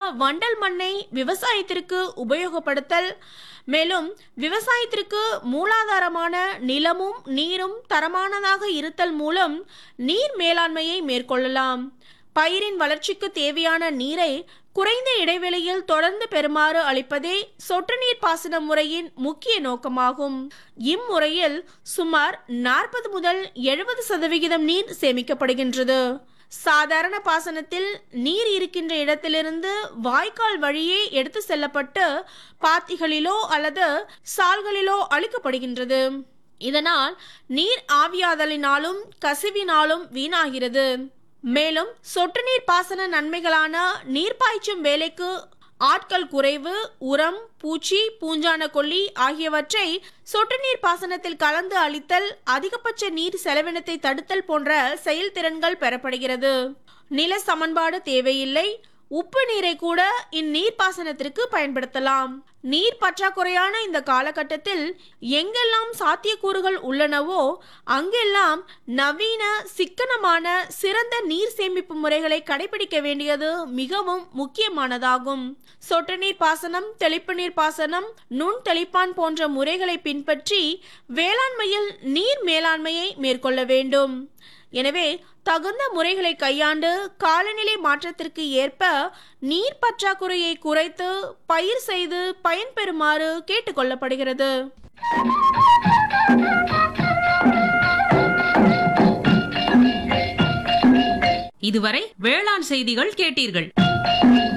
வண்டல் மண்ணை விவசாயத்திற்கு உபயோகப்படுத்தல் மேலும் விவசாயத்திற்கு மூலாதாரமான நிலமும் நீரும் தரமானதாக இருத்தல் மூலம் நீர் மேலாண்மையை மேற்கொள்ளலாம் பயிரின் வளர்ச்சிக்கு தேவையான நீரை குறைந்த இடைவெளியில் தொடர்ந்து பெறுமாறு அளிப்பதே சொட்டு நீர் பாசன முறையின் முக்கிய நோக்கமாகும் இம்முறையில் சுமார் நாற்பது முதல் எழுபது சதவிகிதம் நீர் சேமிக்கப்படுகின்றது சாதாரண பாசனத்தில் நீர் இருக்கின்ற இடத்திலிருந்து வாய்க்கால் வழியே எடுத்து செல்லப்பட்டு பாத்திகளிலோ அல்லது சால்களிலோ அளிக்கப்படுகின்றது இதனால் நீர் ஆவியாதலினாலும் கசிவினாலும் வீணாகிறது மேலும் சொட்டு நீர் பாசன நன்மைகளான நீர் பாய்ச்சும் வேலைக்கு ஆட்கள் குறைவு உரம் பூச்சி பூஞ்சான கொல்லி ஆகியவற்றை சொட்டு நீர் பாசனத்தில் கலந்து அளித்தல் அதிகபட்ச நீர் செலவினத்தை தடுத்தல் போன்ற செயல்திறன்கள் பெறப்படுகிறது நில சமன்பாடு தேவையில்லை உப்பு நீரை கூட இந்நீர் பாசனத்திற்கு பயன்படுத்தலாம் நீர் பற்றாக்குறையான இந்த காலகட்டத்தில் எங்கெல்லாம் சாத்தியக்கூறுகள் உள்ளனவோ அங்கெல்லாம் நவீன சிக்கனமான சிறந்த நீர் சேமிப்பு முறைகளை கடைபிடிக்க வேண்டியது மிகவும் முக்கியமானதாகும் சொட்டு நீர் பாசனம் தெளிப்பு நீர் பாசனம் நுண் தெளிப்பான் போன்ற முறைகளை பின்பற்றி வேளாண்மையில் நீர் மேலாண்மையை மேற்கொள்ள வேண்டும் எனவே தகுந்த முறைகளை கையாண்டு காலநிலை மாற்றத்திற்கு ஏற்ப நீர் பற்றாக்குறையை குறைத்து பயிர் செய்து பயன்பெறுமாறு கேட்டுக்கொள்ளப்படுகிறது இதுவரை வேளாண் செய்திகள் கேட்டீர்கள்